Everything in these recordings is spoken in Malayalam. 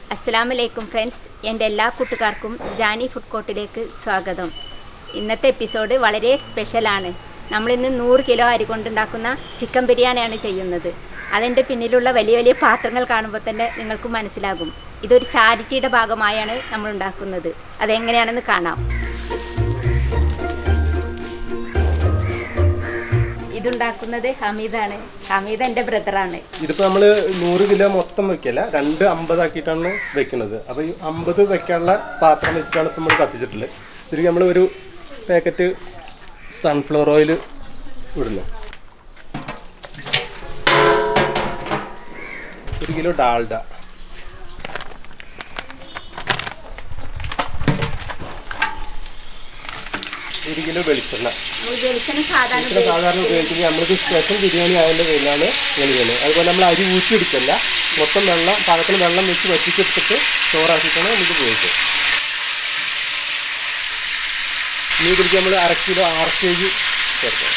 അസ്സലാമു അലൈക്കും ഫ്രണ്ട്സ് എൻ്റെ എല്ലാ കൂട്ടുകാർക്കും ജാനി ഫുഡ് കോർട്ടിലേക്ക് സ്വാഗതം ഇന്നത്തെ എപ്പിസോഡ് വളരെ സ്പെഷ്യലാണ് നമ്മളിന്ന് നൂറ് കിലോ അരി കൊണ്ടുണ്ടാക്കുന്ന ചിക്കൻ ബിരിയാണിയാണ് ചെയ്യുന്നത് അതിൻ്റെ പിന്നിലുള്ള വലിയ വലിയ പാത്രങ്ങൾ കാണുമ്പോൾ തന്നെ നിങ്ങൾക്ക് മനസ്സിലാകും ഇതൊരു ചാരിറ്റിയുടെ ഭാഗമായാണ് നമ്മൾ ഉണ്ടാക്കുന്നത് അതെങ്ങനെയാണെന്ന് കാണാം ഇതുണ്ടാക്കുന്നത് ഹമീദാണ് ഹമീദ് എൻ്റെ ബ്രദറാണ് ഇതിപ്പോ നമ്മള് നൂറ് കിലോ മൊത്തം വെക്കല്ല രണ്ട് അമ്പതാക്കിയിട്ടാണ് വെക്കുന്നത് അപ്പൊ ഈ അമ്പത് വെക്കാനുള്ള പാത്രം വെച്ചിട്ടാണ് ഇപ്പൊ നമ്മൾ കത്തിച്ചിട്ടുള്ളത് ഇതിലേക്ക് നമ്മൾ ഒരു പാക്കറ്റ് സൺഫ്ലവർ ഓയിൽ ഇടുന്നു ഒരു കിലോ ഡാൽഡ ഒരു കിലോ വെളിച്ചെണ്ണ നമ്മൾ വെളിച്ചെണ്ണ സാധാരണ ഇവിടെ സാധാരണ ഉപയോഗിക്കുന്നത് നമ്മൾക്ക് സ്പെഷ്യൽ ബിരിയാണി ആയതിൻ്റെ പേരിലാണ് ഇങ്ങനെ ചെയ്യുന്നത് അതുപോലെ നമ്മൾ അരി ഊറ്റിയെടുക്കല്ല മൊത്തം വെള്ളം പാകത്തിന് വെള്ളം വെച്ച് വറ്റിച്ചെടുത്തിട്ട് ചോറാക്കിയിട്ടാണ് നമുക്ക് ഉപയോഗിക്കുക ഇനി ഇതിലേക്ക് നമ്മൾ അര കിലോ ആർ കെ ജി ചേർക്കാം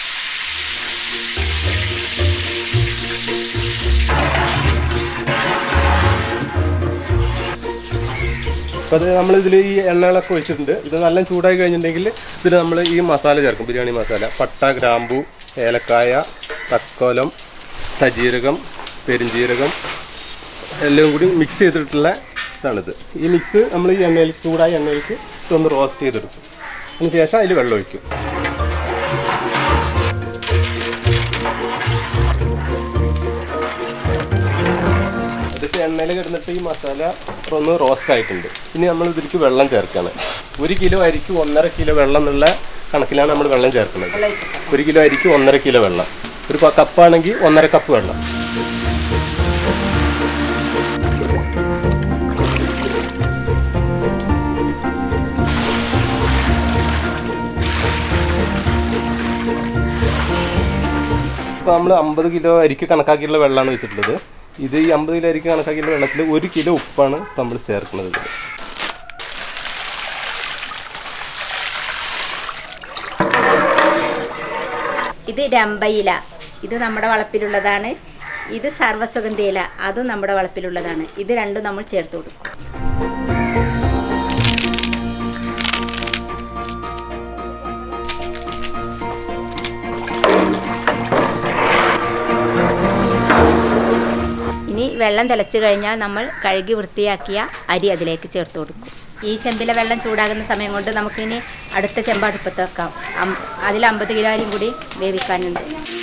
അപ്പോൾ അത് നമ്മൾ ഇതിൽ ഈ എണ്ണകളൊക്കെ ഒഴിച്ചിട്ടുണ്ട് ഇത് നല്ല ചൂടായി കഴിഞ്ഞിട്ടുണ്ടെങ്കിൽ ഇതിൽ നമ്മൾ ഈ മസാല ചേർക്കും ബിരിയാണി മസാല പട്ട ഗ്രാമ്പു ഏലക്കായ തക്കോലം സജീരകം പെരുംജീരകം എല്ലാം കൂടി മിക്സ് ചെയ്തിട്ടുള്ള ഇതാണിത് ഈ മിക്സ് നമ്മൾ ഈ എണ്ണയിൽ ചൂടായ എണ്ണയിലേക്ക് ഇതൊന്ന് റോസ്റ്റ് ചെയ്തെടുക്കും അതിന് ശേഷം അതിൽ വെള്ളം ഒഴിക്കും ഇതിപ്പോൾ എണ്ണയിൽ കിടന്നിട്ട് ഈ മസാല ഒന്ന് റോസ്റ്റ് ആയിട്ടുണ്ട് ഇനി നമ്മൾ ഇതിലേക്ക് വെള്ളം ചേർക്കുകയാണ് ഒരു കിലോ അരിക്ക് ഒന്നര കിലോ വെള്ളം എന്നുള്ള കണക്കിലാണ് നമ്മൾ വെള്ളം ചേർക്കുന്നത് ഒരു കിലോ അരിക്ക് ഒന്നര കിലോ വെള്ളം ഒരു പ- കപ്പാണെങ്കിൽ ഒന്നര കപ്പ് വെള്ളം ഇപ്പോൾ നമ്മൾ അമ്പത് കിലോ അരിക്ക് കണക്കാക്കിയുള്ള വെള്ളമാണ് വെച്ചിട്ടുള്ളത് ഇത് ഈ അമ്പത് കിലോ അരിക്ക് കണക്കാക്കിയുള്ള വെള്ളത്തിൽ ഒരു കിലോ ഉപ്പാണ് നമ്മൾ ചേർക്കുന്നത് ഇതിൽ ഇത് രമ്പയില ഇത് നമ്മുടെ വളപ്പിലുള്ളതാണ് ഇത് സർവ്വസുഗന്ധി ഇല അതും നമ്മുടെ വളപ്പിലുള്ളതാണ് ഇത് രണ്ടും നമ്മൾ ചേർത്ത് കൊടുക്കും ഇനി വെള്ളം തിളച്ച് കഴിഞ്ഞാൽ നമ്മൾ കഴുകി വൃത്തിയാക്കിയ അരി അതിലേക്ക് ചേർത്ത് കൊടുക്കും ഈ ചെമ്പിലെ വെള്ളം ചൂടാകുന്ന സമയം കൊണ്ട് നമുക്കിനി അടുത്ത ചെമ്പ് അടുപ്പത്ത് വെക്കാം അം- അതിൽ അമ്പത് കിലോ അരിയും കൂടി വേവിക്കാനുണ്ട്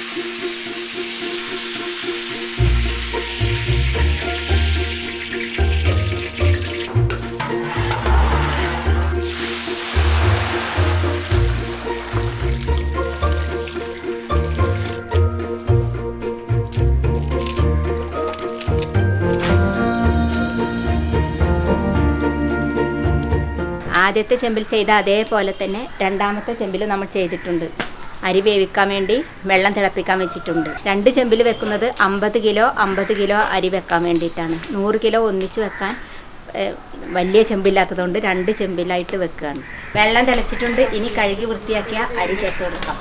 ആദ്യത്തെ ചെമ്പിൽ ചെയ്ത അതേപോലെ തന്നെ രണ്ടാമത്തെ ചെമ്പിൽ നമ്മൾ ചെയ്തിട്ടുണ്ട് അരി വേവിക്കാൻ വേണ്ടി വെള്ളം തിളപ്പിക്കാൻ വെച്ചിട്ടുണ്ട് രണ്ട് ചെമ്പിൽ വെക്കുന്നത് അമ്പത് കിലോ അമ്പത് കിലോ അരി വെക്കാൻ വേണ്ടിയിട്ടാണ് നൂറ് കിലോ ഒന്നിച്ച് വെക്കാൻ ഏഹ്, വലിയ ചെമ്പില്ലാത്തതുകൊണ്ട് രണ്ട് ചെമ്പിലായിട്ട് വെക്കുകയാണ് വെള്ളം തിളച്ചിട്ടുണ്ട് ഇനി കഴുകി വൃത്തിയാക്കിയ അരി ചേർത്ത് കൊടുക്കാം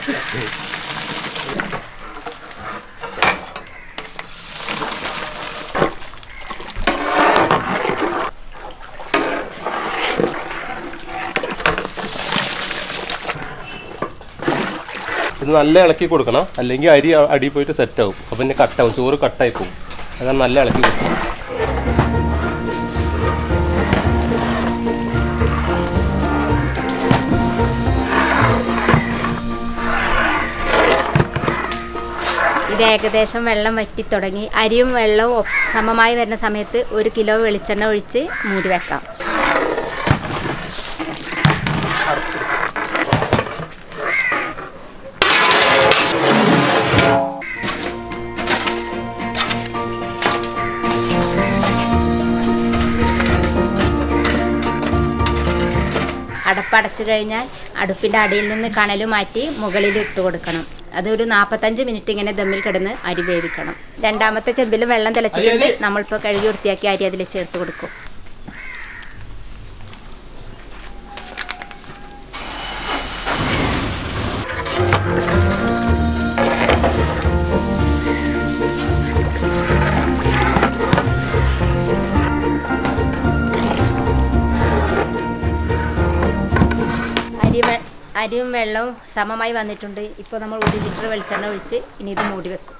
ഇത് നല്ല ഇളക്കി കൊടുക്കണം അല്ലെങ്കിൽ അരി അടി പോയിട്ട് സെറ്റ് ആവും അപ്പം പിന്നെ കട്ടാവും ചോറ് കട്ടായി പോകും അതാണ് നല്ല ഇളക്കി കൊടുക്കണം ഇത് ഏകദേശം വെള്ളം വറ്റി തുടങ്ങി അരിയും വെള്ളവും ഒപ്പ് സമമായി വരുന്ന സമയത്ത് ഒരു കിലോ വെളിച്ചെണ്ണ ഒഴിച്ച് മൂടി വെക്കാം അടപ്പടച്ച് കഴിഞ്ഞാൽ അടുപ്പിൻ്റെ അടിയിൽ നിന്ന് കണൽ മാറ്റി മുകളിൽ ഇട്ട് കൊടുക്കണം അതൊരു നാൽപ്പത്തഞ്ച് മിനിറ്റ് ഇങ്ങനെ ദമ്മിൽ കിടന്ന് അരി വേവിക്കണം രണ്ടാമത്തെ ചെമ്പിൽ വെള്ളം തിളച്ചിട്ടുണ്ട് നമ്മളിപ്പോൾ കഴുകി വൃത്തിയാക്കി അരി അതിൽ ചേർത്ത് കൊടുക്കും അരിയും വെള്ളവും സമമായി വന്നിട്ടുണ്ട് ഇപ്പോൾ നമ്മൾ ഒരു ലിറ്റർ വെളിച്ചെണ്ണ ഒഴിച്ച് ഇനി ഇത് മൂടി വെക്കും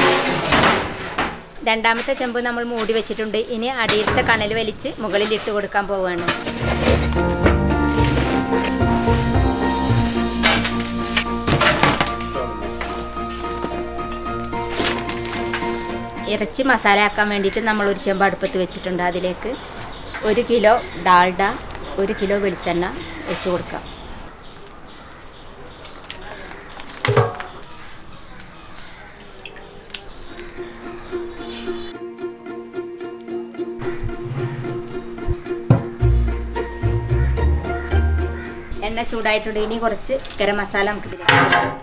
രണ്ടാമത്തെ ചെമ്പ് നമ്മൾ മൂടി വെച്ചിട്ടുണ്ട് ഇനി അടിയിലത്തെ കണൽ വലിച്ച് മുകളിൽ ഇട്ട് കൊടുക്കാൻ പോവുകയാണ് ഇറച്ചി മസാല ആക്കാൻ വേണ്ടിയിട്ട് നമ്മൾ ഒരു ചെമ്പ് അടുപ്പത്ത് വെച്ചിട്ടുണ്ട് അതിലേക്ക് ഒരു കിലോ ഡാൽഡ ഒരു കിലോ വെളിച്ചെണ്ണ വെച്ച് കൊടുക്കാം എണ്ണ ചൂടായിട്ടുണ്ട് ഇനി കുറച്ച് ഗരം മസാല നമുക്ക് ഇതിലേക്ക് ഇട്ട് കൊടുക്കാം.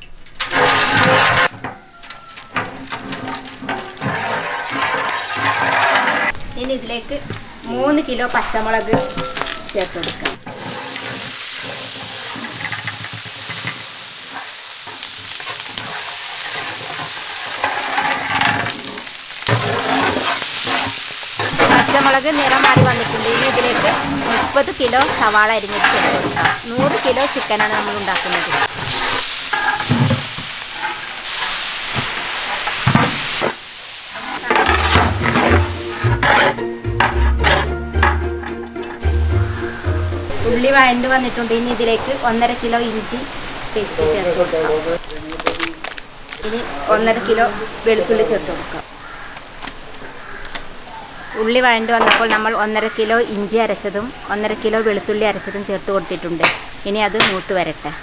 ഇനി ഇതിലേക്ക് മൂന്ന് കിലോ പച്ചമുളക് ചേർത്ത് കൊടുക്കാം പച്ചമുളക് നിറം മാറി വന്നിട്ടുണ്ട് ഇനി ഇതിലേക്ക് മുപ്പത് കിലോ സവാള അരിഞ്ഞിട്ട് ചേർത്ത് കൊടുക്കാം നൂറ് കിലോ ചിക്കനാണ് നമ്മൾ ഉണ്ടാക്കുന്നത് ഉള്ളി വഴണ്ട് വന്നിട്ടുണ്ട് ഇനി ഇതിലേക്ക് ഒന്നര കിലോ ഇഞ്ചി പേസ്റ്റ് ചേർത്ത് കൊടുക്കാം ഇനി ഒന്നര കിലോ വെളുത്തുള്ളി ചേർത്ത് കൊടുക്കാം ഉള്ളി വഴണ്ട് വന്നപ്പോൾ നമ്മൾ ഒന്നര കിലോ ഇഞ്ചി അരച്ചതും ഒന്നര കിലോ വെളുത്തുള്ളി അരച്ചതും ചേർത്ത് കൊടുത്തിട്ടുണ്ട് ഇനി അത് മൂത്ത് വരട്ടെ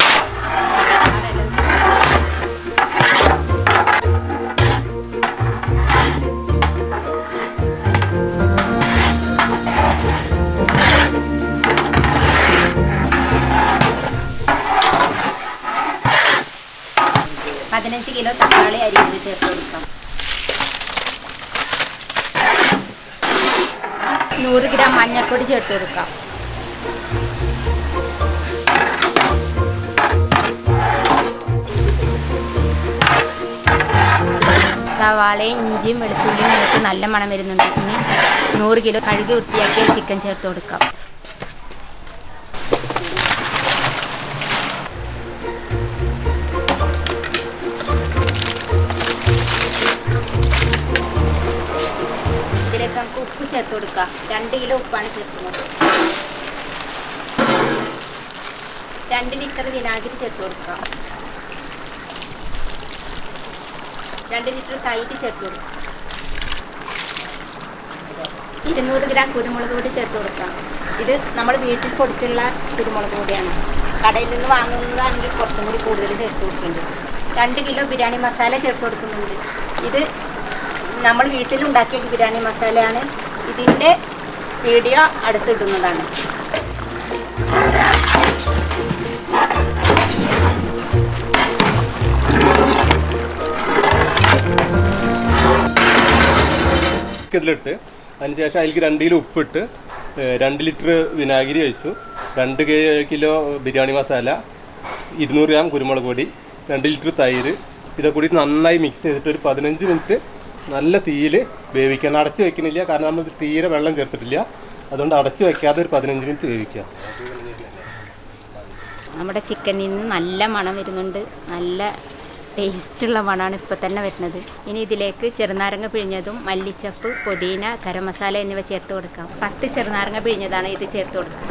പതിനഞ്ച് കിലോ തക്കാളി അരിഞ്ഞത് ചേർത്ത് കൊടുക്കാം നൂറ് ഗ്രാം മഞ്ഞൾപ്പൊടി ചേർത്ത് കൊടുക്കാം സവാളയും ഇഞ്ചിയും വെളുത്തുള്ളിയും നമുക്ക് നല്ല മണം വരുന്നുണ്ട് ഇനി നൂറ് കിലോ കഴുകി വൃത്തിയാക്കിയ ചിക്കൻ ചേർത്ത് കൊടുക്കാം ഇതിലേക്ക് നമുക്ക് ഉപ്പ് ചേർത്ത് കൊടുക്കാം രണ്ട് കിലോ ഉപ്പാണ് ചേർക്കുന്നത് രണ്ട് ലിറ്റർ വിനാഗിരി ചേർത്ത് കൊടുക്കാം രണ്ട് ലിറ്റർ തൈര് ചേർത്ത് കൊടുക്കാം ഇരുന്നൂറ് ഗ്രാം കുരുമുളക് പൊടി ചേർത്ത് കൊടുക്കാം ഇത് നമ്മൾ വീട്ടിൽ പൊടിച്ചുള്ള കുരുമുളക് പൊടിയാണ് കടയിൽ നിന്ന് വാങ്ങുന്നതാണെങ്കിൽ കുറച്ചും കൂടി കൂടുതൽ ചേർത്ത് കൊടുക്കുന്നുണ്ട് രണ്ട് കിലോ ബിരിയാണി മസാല ചേർത്ത് കൊടുക്കുന്നുണ്ട് ഇത് നമ്മൾ വീട്ടിലുണ്ടാക്കിയ ബിരിയാണി മസാലയാണ് ഇതിൻ്റെ വീഡിയോ അടുത്തിടുന്നതാണ് ഇതിലിട്ട് അതിനുശേഷം അതിലേക്ക് രണ്ട് കിലോ ഉപ്പിട്ട് ഏഹ് രണ്ട് ലിറ്റർ വിനാഗിരി ഒഴിച്ചു രണ്ട് കി- കിലോ ബിരിയാണി മസാല ഇരുന്നൂറ് ഗ്രാം കുരുമുളക് പൊടി രണ്ട് ലിറ്റർ തൈര് ഇതൊക്കെ കൂടി നന്നായി മിക്സ് ചെയ്തിട്ട് ഒരു പതിനഞ്ച് മിനിറ്റ് നല്ല തീയിൽ വേവിക്കണം അടച്ച് വെക്കണില്ല കാരണം നമ്മൾ തീരെ വെള്ളം ചേർത്തിട്ടില്ല അതുകൊണ്ട് അടച്ച് വെക്കാതെ ഒരു പതിനഞ്ച് മിനിറ്റ് വേവിക്കുക നമ്മുടെ ചിക്കനിൽ നിന്ന് നല്ല മണം വരുന്നുണ്ട് നല്ല ടേസ്റ്റുള്ള മണമാണ് ഇപ്പോൾ തന്നെ വരുന്നത് ഇനി ഇതിലേക്ക് ചെറുനാരങ്ങ പിഴിഞ്ഞതും മല്ലിച്ചപ്പ് പുതിന ഗരം മസാല എന്നിവ ചേർത്ത് കൊടുക്കാം പത്ത് ചെറുനാരങ്ങ പിഴിഞ്ഞതാണ് ഇത് ചേർത്ത് കൊടുക്കുക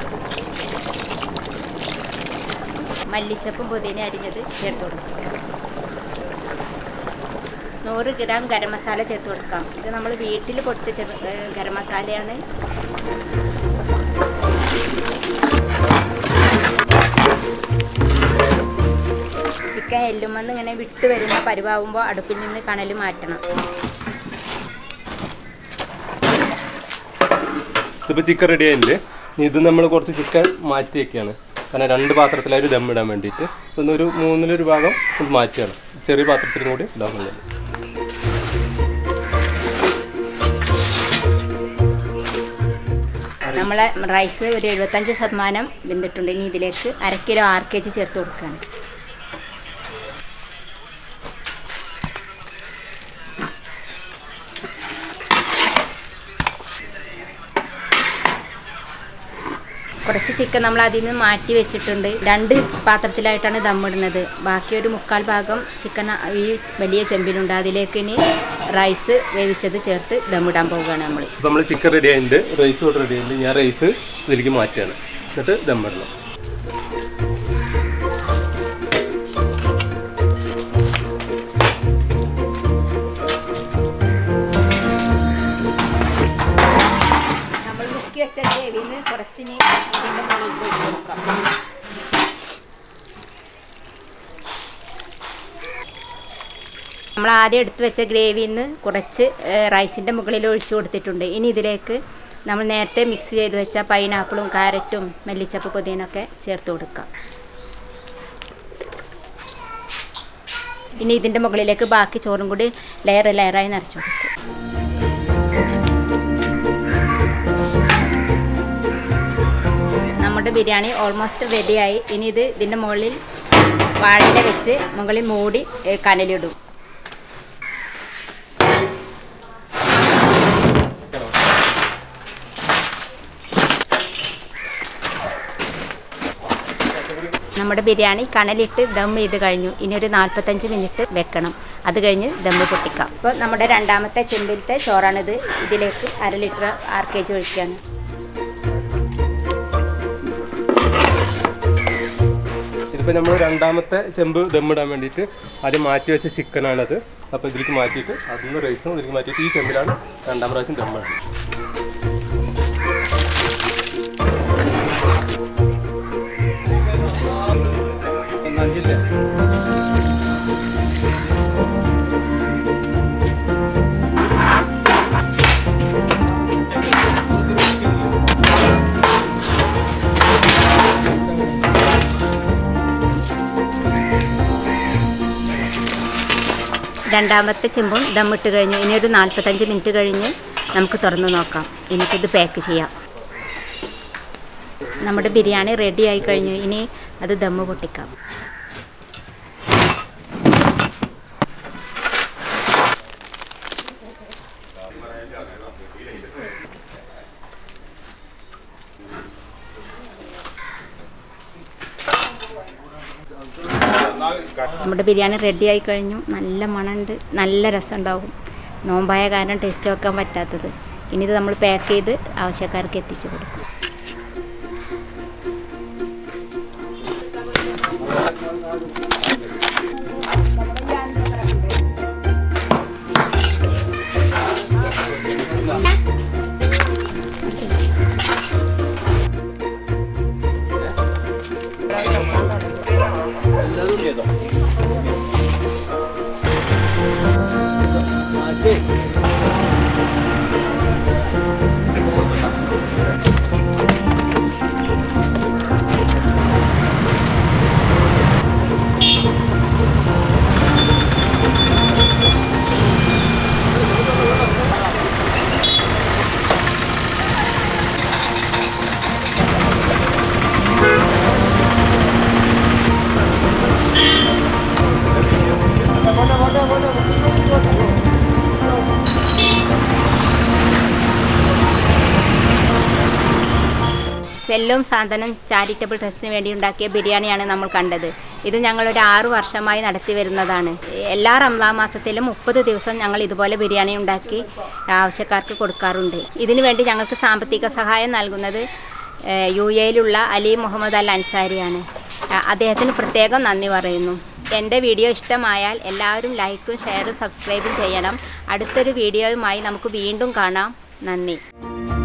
മല്ലിച്ചപ്പും പുതിന അരിഞ്ഞത് ചേർത്ത് കൊടുക്കാം നൂറ് ഗ്രാം ഗരം മസാല ചേർത്ത് കൊടുക്കാം ഇത് നമ്മൾ വീട്ടിൽ പൊടിച്ച ചെറു ഏഹ് ഗരം മസാലയാണ് ചിക്കൻ എല്ലുമെന്ന് ഇങ്ങനെ വിട്ട് വരുന്ന പരിവാകുമ്പോൾ അടുപ്പിൽ നിന്ന് കണൽ മാറ്റണം ഇതിപ്പോൾ ചിക്കൻ റെഡി ആയിട്ടുണ്ട് ഇനി ഇത് നമ്മൾ കുറച്ച് ചിക്കൻ മാറ്റി വെക്കുകയാണ് കാരണം രണ്ട് പാത്രത്തിലായിട്ട് ദം ഇടാൻ വേണ്ടിയിട്ട് ഇതൊന്നൊരു മൂന്നിലൊരു ഭാഗം ഇത് മാറ്റിയാണ് ചെറിയ പാത്രത്തിലും കൂടി ഇടാറുള്ളത് നമ്മളെ റൈസ് ഒരു എഴുപത്തഞ്ച് ശതമാനം വെന്തിട്ടുണ്ട് ഇനി ഇതിലേക്ക് അര കിലോ ആർ കെ ജി ചേർത്ത് കൊടുക്കുകയാണ് കുറച്ച് ചിക്കൻ നമ്മൾ അതിൽ നിന്ന് മാറ്റി വെച്ചിട്ടുണ്ട് രണ്ട് പാത്രത്തിലായിട്ടാണ് ദമ്മിടുന്നത് ബാക്കി ഒരു മുക്കാൽ ഭാഗം ചിക്കൻ ഈ വലിയ ചെമ്പിലുണ്ട് അതിലേക്ക് ഇനി റൈസ് വേവിച്ചത് ചേർത്ത് ദമ്മിടാൻ പോവുകയാണ് നമ്മൾ അപ്പോൾ നമ്മൾ ചിക്കൻ റെഡി ആയിട്ടുണ്ട് റൈസ് കൂടെ റെഡി ആയിട്ടുണ്ട് ഞാൻ റൈസ് ഇതിലേക്ക് മാറ്റുകയാണ് എന്നിട്ട് ദമ്മിടണം നമ്മൾ മുക്കി വെച്ച ഗ്രേവിയിൽ നിന്ന് കുറച്ചിനി ഇതിൻ്റെ മുകളിൽ ഒഴിച്ച് കൊടുക്കാം നമ്മൾ ആദ്യം എടുത്ത് വെച്ച ഗ്രേവിയിൽ നിന്ന് കുറച്ച് റൈസിൻ്റെ മുകളിൽ ഒഴിച്ചു കൊടുത്തിട്ടുണ്ട് ഇനി ഇതിലേക്ക് നമ്മൾ നേരത്തെ മിക്സ് ചെയ്ത് വെച്ച പൈനാപ്പിളും കാരറ്റും മല്ലിച്ചപ്പ് പുതിനൊക്കെ ചേർത്ത് കൊടുക്കാം ഇനി ഇതിൻ്റെ മുകളിലേക്ക് ബാക്കി ചോറും കൂടി ലെയർ ലെയറായി നിറച്ചു കൊടുക്കും നമ്മുടെ ബിരിയാണി ഓൾമോസ്റ്റ് റെഡിയായി ഇനി ഇത് ഇതിൻ്റെ മുകളിൽ വാഴയില വെച്ച് മുകളിൽ മൂടി ഏ, കനലിടും നമ്മുടെ ബിരിയാണി കനലിട്ട് ദം ചെയ്ത് കഴിഞ്ഞു ഇനി ഒരു നാൽപ്പത്തഞ്ച് മിനിറ്റ് വെക്കണം അത് കഴിഞ്ഞ് ദമ്മ് പൊട്ടിക്കാം അപ്പോൾ നമ്മുടെ രണ്ടാമത്തെ ചെമ്പിലത്തെ ചോറാണിത് ഇതിലേക്ക് അര ലിറ്റർ ആർ കെ ജി ഒഴിക്കുകയാണ് ഇതിപ്പോൾ നമ്മൾ രണ്ടാമത്തെ ചെമ്പ് ദമ്മിടാൻ വേണ്ടിയിട്ട് ആദ്യം മാറ്റി വെച്ച ചിക്കനാണത് അപ്പോൾ ഇതിലേക്ക് മാറ്റിയിട്ട് അതിൽ റൈസും ഇതിലേക്ക് മാറ്റിയിട്ട് ഈ ചെമ്പിലാണ് രണ്ടാം പ്രാവശ്യം ദമ്മിടുന്നത് ഒന്നഞ്ചില്ല രണ്ടാമത്തെ ചെമ്പും ദമ്മിട്ട് കഴിഞ്ഞു ഇനി ഒരു നാൽപ്പത്തഞ്ച് മിനിറ്റ് കഴിഞ്ഞ് നമുക്ക് തുറന്ന് നോക്കാം എനിക്കിത് പാക്ക് ചെയ്യാം നമ്മുടെ ബിരിയാണി റെഡി ആയി കഴിഞ്ഞു ഇനി അത് ദമ്മ് പൊട്ടിക്കാം നമ്മുടെ ബിരിയാണി റെഡി ആയി കഴിഞ്ഞു നല്ല മണമുണ്ട് നല്ല രസമുണ്ടാവും നോമ്പായ കാരണം ടേസ്റ്റ് വെക്കാൻ പറ്റാത്തത് ഇനി ഇത് നമ്മൾ പാക്ക് ചെയ്ത് ആവശ്യക്കാർക്ക് എത്തിച്ചു കൊടുക്കും സെല്ലും സാന്ത്വനം ചാരിറ്റബിൾ ട്രസ്റ്റിന് വേണ്ടി ഉണ്ടാക്കിയ ബിരിയാണിയാണ് നമ്മൾ കണ്ടത് ഇത് ഞങ്ങളൊരു ആറു വർഷമായി നടത്തി വരുന്നതാണ് എല്ലാ റംസാൻ മാസത്തിലും മുപ്പത് ദിവസം ഞങ്ങൾ ഇതുപോലെ ബിരിയാണി ഉണ്ടാക്കി ആവശ്യക്കാർക്ക് കൊടുക്കാറുണ്ട് ഇതിനു വേണ്ടി ഞങ്ങൾക്ക് സാമ്പത്തിക സഹായം നൽകുന്നത് ഏഹ്, യു എയിലുള്ള അലി മുഹമ്മദ് അൽ അൻസാരിയാണ് ആ, അദ്ദേഹത്തിന് പ്രത്യേകം നന്ദി പറയുന്നു എൻ്റെ വീഡിയോ ഇഷ്ടമായാൽ എല്ലാവരും ലൈക്കും ഷെയറും സബ്സ്ക്രൈബും ചെയ്യണം അടുത്തൊരു വീഡിയോയുമായി നമുക്ക് വീണ്ടും കാണാം നന്ദി